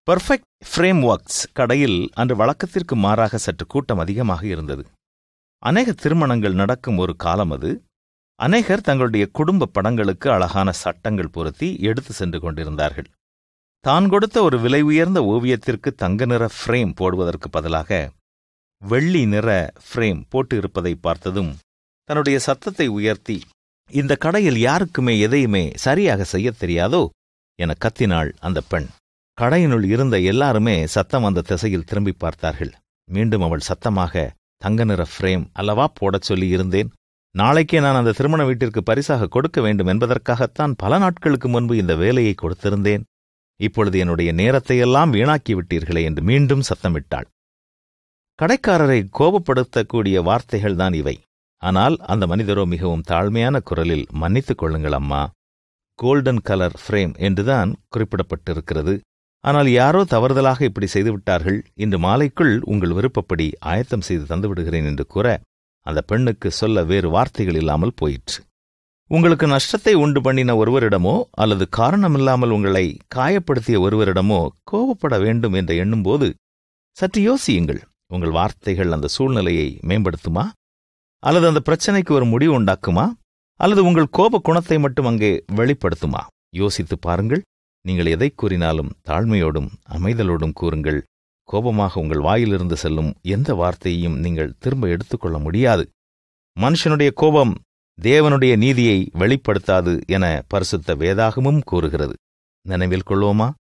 perfect frame works கடையில் அன்று வழக்கத்திற்கு மாறாக சற்று கூட்டம் அதிகமாக இருந்தது அநேக திருமணங்கள் நடக்கும் ஒரு காலம் அது அநேகர் தங்களுடைய குடும்ப படங்களுக்கு அழகான சட்டங்கள் பொருத்தி எடுத்து சென்று கொண்டிருந்தார்கள் தான் கொடுத்த ஒரு விலை உயர்ந்த ஓவியத்திற்கு தங்க நிற ஃப்ரேம் போடுவதற்கு பதிலாக வெள்ளி நிற ஃப்ரேம் போட்டு இருப்பதை பார்த்ததும் தன்னுடைய சத்தத்தை உயர்த்தி இந்த கடையில் யாருக்குமே எதையுமே சரியாக செய்யத் தெரியாதோ என கத்தினாள் அந்த பெண் கடையினுள் இருந்த எல்லாருமே சத்தம் அந்த திசையில் திரும்பி பார்த்தார்கள் மீண்டும் அவள் சத்தமாக தங்க நிற ஃப்ரேம் அல்லவா போடச் சொல்லி இருந்தேன் நாளைக்கே நான் அந்த திருமண வீட்டிற்கு பரிசாக கொடுக்க வேண்டும் என்பதற்காகத்தான் பல நாட்களுக்கு முன்பு இந்த வேலையை கொடுத்திருந்தேன் இப்பொழுது என்னுடைய நேரத்தையெல்லாம் வீணாக்கி விட்டீர்களே என்று மீண்டும் சத்தமிட்டாள் கடைக்காரரை கோபப்படுத்தக்கூடிய வார்த்தைகள் தான் இவை ஆனால் அந்த மனிதரோ மிகவும் தாழ்மையான குரலில் மன்னித்துக் கொள்ளுங்கள் அம்மா கோல்டன் கலர் ஃப்ரேம் என்றுதான் குறிப்பிடப்பட்டிருக்கிறது ஆனால் யாரோ தவறுதலாக இப்படி செய்துவிட்டார்கள் இன்று மாலைக்குள் உங்கள் விருப்பப்படி ஆயத்தம் செய்து தந்துவிடுகிறேன் என்று கூற அந்த பெண்ணுக்கு சொல்ல வேறு வார்த்தைகள் இல்லாமல் போயிற்று உங்களுக்கு நஷ்டத்தை உண்டு பண்ணின ஒருவரிடமோ அல்லது காரணமில்லாமல் உங்களை காயப்படுத்திய ஒருவரிடமோ கோபப்பட வேண்டும் என்று எண்ணும்போது சற்று யோசியுங்கள் உங்கள் வார்த்தைகள் அந்த சூழ்நிலையை மேம்படுத்துமா அல்லது அந்த பிரச்சனைக்கு ஒரு முடிவு உண்டாக்குமா அல்லது உங்கள் கோப குணத்தை மட்டும் அங்கே வெளிப்படுத்துமா யோசித்துப் பாருங்கள் நீங்கள் எதை கூறினாலும் தாழ்மையோடும் அமைதலோடும் கூறுங்கள் கோபமாக உங்கள் வாயிலிருந்து செல்லும் எந்த வார்த்தையையும் நீங்கள் திரும்ப எடுத்துக்கொள்ள முடியாது மனுஷனுடைய கோபம் தேவனுடைய நீதியை வெளிப்படுத்தாது என பரிசுத்த வேதாகமும் கூறுகிறது நினைவில் கொள்வோமா